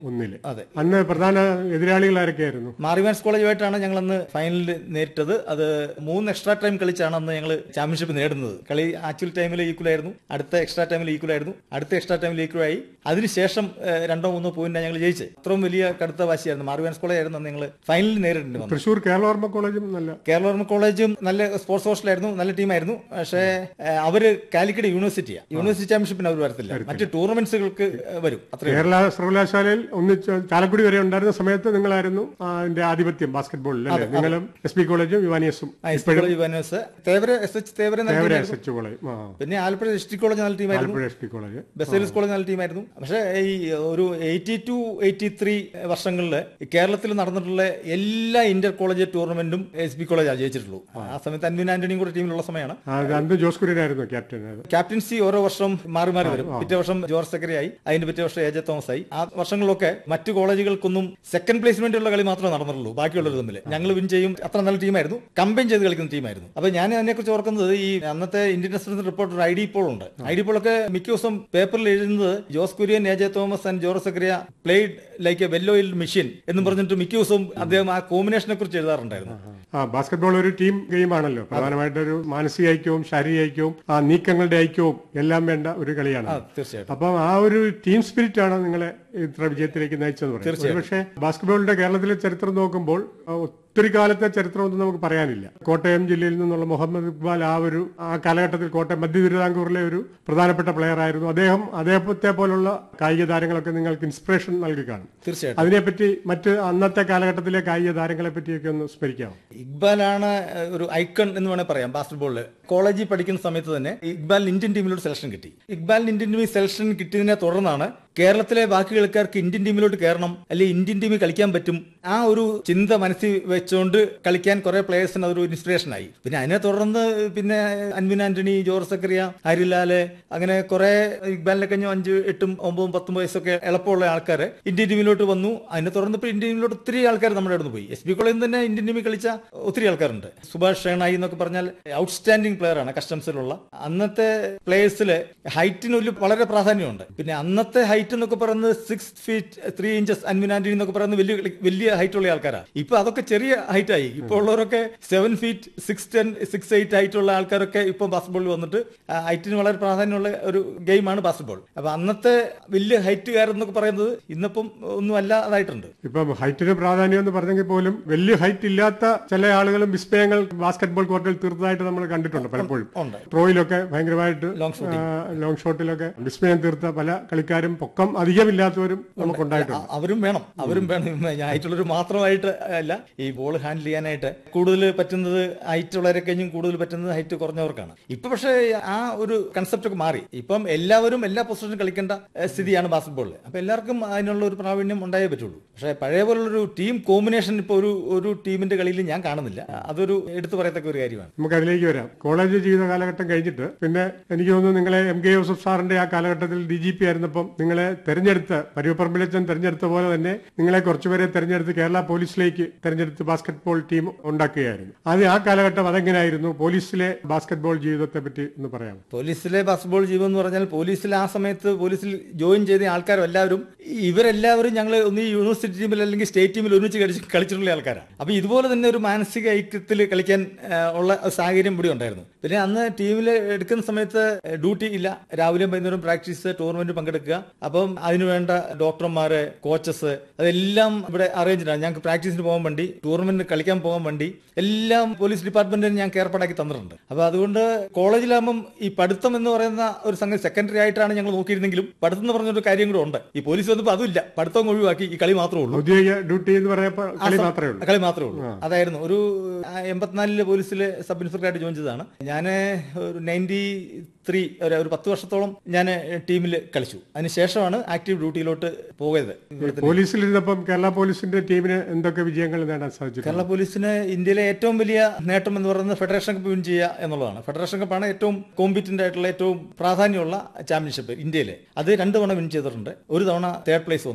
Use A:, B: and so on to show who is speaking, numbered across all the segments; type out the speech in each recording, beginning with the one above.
A: ഒന്നില്
B: അതെ
A: അന്ന് പ്രധാന എതിരാളികൾ ആരൊക്കെയായിരുന്നു
B: മാറിവാൻസ് കോളേജുമായിട്ടാണ് ഞങ്ങൾ അന്ന് ഫൈനലിൽ നേരിട്ടത് അത് മൂന്ന് എക്സ്ട്രാ ടൈം കളിച്ചാണ് അന്ന് ഞങ്ങൾ ചാമ്പ്യൻഷിപ്പ് നേടുന്നത് കളി ആക്ച്വൽ ടൈമിൽ ഈക്വൽ ആയിരുന്നു അടുത്ത എക്സ്ട്രാ ടൈമിൽ ഈക്വൽ ആയിരുന്നു അടുത്ത എക്സ്ട്രാ ടൈമിൽ ഈക്വൽ ആയി അതിനുശേഷം ഏഹ്, രണ്ടോ മൂന്നോ പോയിന്റാണ് ഞങ്ങൾ ജയിച്ചത് അത്രയും വലിയ കടുത്ത വാശിയായിരുന്നു മാറിവാൻസ് കോളേജ് ആയിരുന്നു അന്ന് ഞങ്ങൾ ഫൈനലിൽ നേരിടേണ്ടി വന്നത്
A: തൃശൂർ കേരളവർമ്മ കോളേജും നല്ല
B: കേരളവർമ്മ കോളേജും നല്ല സ്പോർട്സ് ഹോസ്റ്റലായിരുന്നു നല്ല ടീമായിരുന്നു പക്ഷേ ഏഹ്, അവര് കാലിക്കറ്റ് യൂണിവേഴ്സിറ്റിയാണ് യൂണിവേഴ്സിറ്റി ചാമ്പ്യൻഷിപ്പിന് അവർ വരത്തില്ല മറ്റ് ടൂർണമെന്റ്സുകൾക്ക് ഏഹ്, വരും അത്രയും
A: കേരള സർവകലാശാലയിൽ ഒന്നിച്ച് ചാലക്കുടി വരെ ഉണ്ടായിരുന്ന സമയത്ത് നിങ്ങളായിരുന്നു ആ, അതിന്റെ ആധിപത്യം ബാസ്കറ്റ്ബോളിൽ അല്ലേ നിങ്ങളും എസ് പി കോളേജും യുവാനിയസും
B: college universe Thevara S H Thevara നല്ല
A: തേവര
B: ടീമായിരുന്നു.
A: എസ് എച്ച് കോളേജ് ആ
B: പിന്നെ ആലപ്പുഴ ഡിസ്ട്രിക്ട് കോളേജ് നല്ല ടീമായിരുന്നു
A: Alappuzha S P college
B: Baselius college നല്ല ടീമായിരുന്നു പക്ഷേ ഈ ഒരു എയ്റ്റി ടു എയ്റ്റി ത്രീ വർഷങ്ങളിൽ കേരളത്തിൽ നടന്നിട്ടുള്ള എല്ലാ ഇന്റർ കോളേജ് ടൂർണമെന്റും എസ് പി കോളേജ് ജയിച്ചിട്ടുള്ളൂ ആ സമയത്ത് അൻവിൻ ആന്റണിയും കൂടെ ടീമിലുള്ള സമയമാണ്
A: ആ, അത് അന്ന് ജോസ് കുര്യനായിരുന്നു ക്യാപ്റ്റൻ അത്
B: ക്യാപ്റ്റൻസി ഓരോ വർഷം മാറി മാറി വരും പിറ്റേ വർഷം ജോർജ് സെക്രട്ടറി ആയി അതിന്റെ പിറ്റേ വർഷം എ ജെ തോമസ് ആയി ആ വർഷങ്ങളിലൊക്കെ മറ്റു കോളേജുകൾക്കൊന്നും സെക്കൻഡ് പ്ലേസ്മെന്റുള്ള കളി മാത്രമേ നടന്നിട്ടുള്ളൂ ബാക്കിയുള്ളവർ തമ്മിൽ ഞങ്ങൾ വിൻ ചെയ്യും അത്ര നല്ല ടീമായിരുന്നു കമ്പൈൻ ചെയ്ത് കളിക്കുന്ന ടീമായിരുന്നു അപ്പൊ ഞാൻ അതിനെക്കുറിച്ച് ഓർക്കുന്നത് ഈ അന്നത്തെ Indian Express reporter I D Paul ഉണ്ട് ഐ ഡി പോളൊക്കെ മിക്ക ദിവസം പേപ്പറിൽ എഴുതുന്നത് Jose Kurian A J Thomas and George Zacharia played like a well oil machine എന്ന് പറഞ്ഞിട്ട് മിക്ക ദിവസവും അദ്ദേഹം ആ കോമ്പിനേഷനെ കുറിച്ച് എഴുതാറുണ്ടായിരുന്നു
A: ആ ബാസ്കറ്റ്ബോൾ ഒരു ടീം ഗെയിമാണല്ലോ പ്രധാനമായിട്ടൊരു മാനസിക ഐക്യവും ശാരീരിക ഐക്യവും ആ നീക്കങ്ങളുടെ ഐക്യവും എല്ലാം വേണ്ട ഒരു കളിയാണ്
B: ആ, തീർച്ചയായിട്ടും
A: അപ്പം ആ ഒരു ടീം സ്പിരിറ്റ് ആണ് നിങ്ങളെ ഇത്ര വിജയത്തിലേക്ക് നയിച്ചത് പറയാം പക്ഷേ ബാസ്കറ്റ്ബോളിന്റെ കേരളത്തിലെ ചരിത്രം നോക്കുമ്പോൾ ആ, ഒത്തിരി കാലത്തെ ചരിത്രമൊന്നും നമുക്ക് പറയാനില്ല കോട്ടയം ജില്ലയിൽ നിന്നുള്ള മുഹമ്മദ് ഇക്ബാൽ ആ ഒരു ആ കാലഘട്ടത്തിൽ കോട്ടയം മധ്യ തിരുവിതാംകൂറിലെ ഒരു പ്രധാനപ്പെട്ട പ്ലെയർ ആയിരുന്നു അദ്ദേഹം അദ്ദേഹത്തെ പോലുള്ള കായിക താരങ്ങളൊക്കെ നിങ്ങൾക്ക് ഇൻസ്പിറേഷൻ നൽകി കാണും
B: തീർച്ചയായിട്ടും
A: അതിനെപ്പറ്റി മറ്റ് അന്നത്തെ കാലഘട്ടത്തിലെ കായിക താരങ്ങളെ പറ്റിയൊക്കെ ഒന്ന് സ്മരിക്കാമോ
B: ഇക്ബാലാണ് ഏഹ്, ഒരു ഐക്കൺ എന്ന് വേണേൽ പറയാം ബാസ്കറ്റ്ബോളിൽ കോളേജിൽ പഠിക്കുന്ന സമയത്ത് തന്നെ ഇക്ബാലിന് ഇന്ത്യൻ ടീമിലോട്ട് സെലക്ഷൻ കിട്ടി ഇക്ബാലിന് ഇന്ത്യൻ ടീമിൽ സെലക്ഷൻ കിട്ടിയതിനെ തുടർന്നാണ് കേരളത്തിലെ ബാക്കി കളിക്കാർക്ക് ഇന്ത്യൻ ടീമിലോട്ട് കയറണം അല്ലെങ്കിൽ ഇന്ത്യൻ ടീമിൽ കളിക്കാൻ പറ്റും ആ ഒരു ചിന്ത മനസ്സിൽ വെച്ചുകൊണ്ട് കളിക്കാൻ കുറെ പ്ലേയേഴ്സിന് അതൊരു ഇൻസ്പിറേഷൻ ആയി പിന്നെ അതിനെ തുടർന്ന് പിന്നെ അൻവിൻ ആന്റണി ജോർജ് സക്രിയ ഹരിലാല് അങ്ങനെ കുറെ ഇക്ബാലിനെ കഴിഞ്ഞ അഞ്ച് എട്ടും ഒമ്പതും പത്തും വയസ്സൊക്കെ എളുപ്പമുള്ള ആൾക്കാർ ഇന്ത്യൻ ടീമിലോട്ട് വന്നു അതിനെ തുടർന്ന് ഇപ്പോൾ ഇന്ത്യൻ ടീമിലോട്ട് ഒത്തിരി ആൾക്കാർ നമ്മുടെ അടുത്ത് പോയി എസ് ബി കോളേജിൽ തന്നെ ഇന്ത്യൻ ടീമിൽ കളിച്ച ഒത്തിരി ആൾക്കാരുണ്ട് സുഭാഷ് ഷേണായി എന്നൊക്കെ പറഞ്ഞാൽ ഔട്ട്സ്റ്റാൻഡിംഗ് പ്ലെയർ ആണ് കസ്റ്റംസിലുള്ള അന്നത്തെ പ്ലേയേഴ്സിൽ ഹൈറ്റിന് ഒരു വളരെ പ്രാധാന്യമുണ്ട് പിന്നെ അന്നത്തെ ഹൈറ്റ് എന്നൊക്കെ പറയുന്നത് six feet three inches Anvin Antony എന്നൊക്കെ പറയുന്നത് വലിയ വലിയ ഹൈറ്റ് ഉള്ള ആൾക്കാരാണ് ഇപ്പൊ അതൊക്കെ ചെറിയ ഹൈറ്റ് ആയി ഇപ്പോൾ ഉള്ളവരൊക്കെ seven feet six ten six eight height ഉള്ള ആൾക്കാരൊക്കെ ഇപ്പം ബാസ്കറ്റ്ബോളിൽ വന്നിട്ട് ആ ഹൈറ്റിന് വളരെ പ്രാധാന്യമുള്ള ഒരു ഗെയിമാണ് ബാസ്കറ്റ്ബോൾ അപ്പൊ അന്നത്തെ വലിയ ഹൈറ്റുകാരെന്നൊക്കെ പറയുന്നത് ഇന്നിപ്പം ഒന്നും അല്ലാതായിട്ടുണ്ട്
A: ഇപ്പം ഹൈറ്റിന് പ്രാധാന്യം എന്ന് പറഞ്ഞെങ്കിൽ പോലും വലിയ ഹൈറ്റ് ഇല്ലാത്ത ചില ആളുകളും വിസ്മയങ്ങൾ ബാസ്കറ്റ്ബോൾ കോർട്ടിൽ തീർത്തതായിട്ട് നമ്മൾ കണ്ടിട്ടുണ്ട് പലപ്പോഴും
B: ഉണ്ട്
A: ത്രോയിലൊക്കെ ഭയങ്കരമായിട്ട്
B: ലോങ് ഷോട്ട്
A: ആ, ലോങ് ഷോട്ടിലൊക്കെ വിസ്മയം തീർത്ത പല കളിക്കാരും പൊക്കം അധികമില്ലാത്തവരും നമുക്കുണ്ടായിട്ടുണ്ട്
B: അ- അവരും വേണം അവരും വേണം ഞാൻ ഹൈറ്റുള്ളവർ മാത്രമായിട്ട് അല്ല ഈ ബോൾ ഹാൻഡിൽ ചെയ്യാനായിട്ട് കൂടുതൽ പറ്റുന്നത് ഹൈറ്റ് ഉള്ളവരെ കഴിഞ്ഞും കൂടുതൽ പറ്റുന്നത് ഹൈറ്റ് കുറഞ്ഞവർക്കാണ് ഇപ്പൊ പക്ഷേ ആ ഒരു കൺസെപ്റ്റ് ഒക്കെ മാറി ഇപ്പം എല്ലാവരും എല്ലാ പൊസിഷനും കളിക്കേണ്ട ഏഹ്, സ്ഥിതിയാണ് ബാസ്കറ്റ്ബോളിൽ അപ്പൊ എല്ലാവർക്കും അതിനുള്ള ഒരു പ്രാവീണ്യം ഉണ്ടായേ പറ്റുള്ളൂ പക്ഷേ പഴയ പോലുള്ളൊരു ടീം കോമ്പിനേഷൻ ഇപ്പോൾ ഒരു ഒരു ടീമിന്റെ കളിയിൽ ഞാൻ കാണുന്നില്ല അതൊരു എടുത്തു പറയത്തക്ക ഒരു കാര്യമാണ്
A: നമുക്ക് അതിലേക്ക് വരാം കോളേജ് ജീവിത കാലഘട്ടം കഴിഞ്ഞിട്ട് പിന്നെ എനിക്ക് തോന്നുന്നു നിങ്ങളെ എം കെ യൂസഫ് സാറിന്റെ ആ കാലഘട്ടത്തിൽ ഡി ജി പി ആയിരുന്നപ്പം നിങ്ങളെ തെരഞ്ഞെടുത്ത് പരുവപ്പറമ്പിലച്ചൻ തെരഞ്ഞെടുത്ത പോലെ തന്നെ നിങ്ങളെ കുറച്ചുപേരെ തെരഞ്ഞെടുത്ത് കേരള പോലീസിലേക്ക് തെരഞ്ഞെടുത്ത് ബാസ്കറ്റ്ബോൾ ടീം ഉണ്ടാക്കുകയായിരുന്നു അത് ആ കാലഘട്ടം അതെങ്ങനെയായിരുന്നു പോലീസിലെ ബാസ്കറ്റ്ബോൾ ജീവിതത്തെ പറ്റി ഒന്ന് പറയാം
B: പോലീസിലെ ബാസ്കറ്റ്ബോൾ ജീവൻ എന്ന് പറഞ്ഞാൽ പോലീസിൽ ആ സമയത്ത് പോലീസിൽ ജോയിൻ ചെയ്ത ആൾക്കാരും എല്ലാവരും ഇവരെല്ലാവരും ഞങ്ങൾ ഒന്ന് ഈ യൂണിവേഴ്സിറ്റി ടീമിൽ അല്ലെങ്കിൽ സ്റ്റേറ്റ് ടീമിൽ ഒരുമിച്ച് കളിച്ച് കളിച്ചിട്ടുള്ള ആൾക്കാരാണ് അപ്പൊ ഇതുപോലെ തന്നെ ഒരു മാനസിക ഐക്യത്തിൽ കളിക്കാൻ ആ, ഉള്ള സാഹചര്യം ഇവിടെ ഉണ്ടായിരുന്നു പിന്നെ അന്ന് ടീമിൽ എടുക്കുന്ന സമയത്ത് ഡ്യൂട്ടി ഇല്ല രാവിലെയും വൈകുന്നേരം പ്രാക്ടീസ് ടൂർണമെന്റ് പങ്കെടുക്കുക അപ്പം അതിനുവേണ്ട ഡോക്ടർമാര് കോച്ചസ് അതെല്ലാം ഇവിടെ അറേഞ്ച്ഡ് ആണ് ഞങ്ങൾക്ക് പ്രാക്ടീസിന് പോകാൻ വേണ്ടി ടൂർണമെന്റിന് കളിക്കാൻ പോകാൻ വേണ്ടി എല്ലാം പോലീസ് ഡിപ്പാർട്ട്മെന്റിന് ഞങ്ങൾക്ക് ഏർപ്പാടാക്കി തന്നിട്ടുണ്ട് അപ്പൊ അതുകൊണ്ട് കോളേജിലാകുമ്പം ഈ പഠിത്തം എന്ന് പറയുന്ന ഒരു സംഗതി സെക്കൻഡറി ആയിട്ടാണ് ഞങ്ങൾ നോക്കിയിരുന്നെങ്കിലും പഠിത്തം എന്ന് പറഞ്ഞൊരു കാര്യം കൂടെ ഉണ്ട് ഈ പോലീസ് വന്നപ്പോൾ അതുമില്ല പഠിത്തം ഒഴിവാക്കി ഈ കളി മാത്രമേ ഉള്ളൂ
A: ഔദ്യോഗിക ഡ്യൂട്ടി എന്ന് പറയുമ്പോൾ കളി മാത്രമേ ഉള്ളൂ
B: കളി മാത്രമേ ഉള്ളൂ അതായിരുന്നു ഒരു ആ, എൺപത്തിനാലില് പോലീസിൽ സബ് ഇൻസ്പെക്ടർ ആയിട്ട് ജോയിൻ ചെയ്തതാണ് ഞാൻ ഒരു നയൻറ്റി ത്രീ ഒരു ഒരു പത്ത് വർഷത്തോളം ഞാൻ ടീമിൽ കളിച്ചു അതിനുശേഷമാണ് ആക്റ്റീവ് ഡ്യൂട്ടിയിലോട്ട് പോയത് ഇവിടുത്തെ
A: പോലീസിലിരുന്നപ്പം കേരള പോലീസിന്റെ ടീമിന് എന്തൊക്കെ വിജയങ്ങൾ നേടാൻ സാധിച്ചു
B: കേരള പോലീസിന് ഇന്ത്യയിലെ ഏറ്റവും വലിയ നേട്ടം എന്ന് പറയുന്നത് ഫെഡറേഷൻ കപ്പ് വിൻ ചെയ്യുക എന്നുള്ളതാണ് ഫെഡറേഷൻ കപ്പാണ് ഏറ്റവും കോമ്പീറ്റന്റ് ആയിട്ടുള്ള ഏറ്റവും പ്രാധാന്യമുള്ള ചാമ്പ്യൻഷിപ്പ് ഇന്ത്യയിലെ അത് രണ്ട് തവണ വിൻ ചെയ്തിട്ടുണ്ട് ഒരു തവണ തേർഡ് പ്ലേസ് വന്നിട്ടുണ്ട്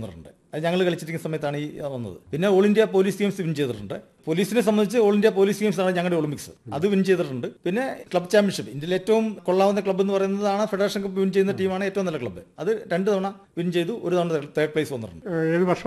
B: അത് ഞങ്ങൾ കളിച്ചിരിക്കുന്ന സമയത്താണ് ഈ വന്നത് പിന്നെ All India Police Games win ചെയ്തിട്ടുണ്ട് പോലീസിനെ സംബന്ധിച്ച് ഓൾ ഇന്ത്യ പോലീസ് ഗെയിംസ് ആണ് ഞങ്ങളുടെ ഒളിമ്പിക്സ് അത് വിൻ ചെയ്തിട്ടുണ്ട് പിന്നെ ക്ലബ് ചാമ്പ്യൻഷിപ്പ് ഇന്ത്യയിൽ ഏറ്റവും കൊള്ളാവുന്ന ക്ലബ്ബ് എന്ന് പറയുന്നതാണ് ഫെഡറേഷൻ കപ്പ് വിൻ ചെയ്യുന്ന ടീമാണ് ഏറ്റവും നല്ല ക്ലബ്ബ് അത് രണ്ട് തവണ വിൻ ചെയ്തു ഒരു തവണ തേർഡ് പ്ലേസ് വന്നിട്ടുണ്ട്
A: ഏഹ് ഏത് വർഷം